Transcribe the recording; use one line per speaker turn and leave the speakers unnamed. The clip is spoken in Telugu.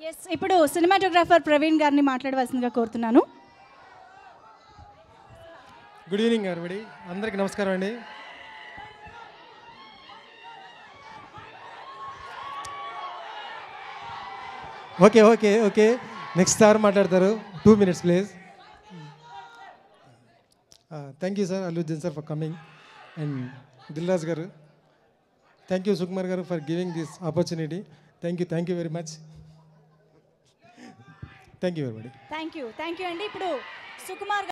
ఎస్ ఇప్పుడు సినిమాటోగ్రాఫర్ ప్రవీణ్ గారిని మాట్లాడవలసిందిగా కోరుతున్నాను
గుడ్ ఈవినింగ్ ఎవరిబడి అందరికీ నమస్కారం అండి okay okay okay next sir మాట్లాడతారు two minutes please thank you sir Alluddin sir for coming and Dilraj garu thank you Sukumar garu for giving this opportunity thank you thank you very much thank you everybody
thank you thank you అండి ఇప్పుడు సుకుమార్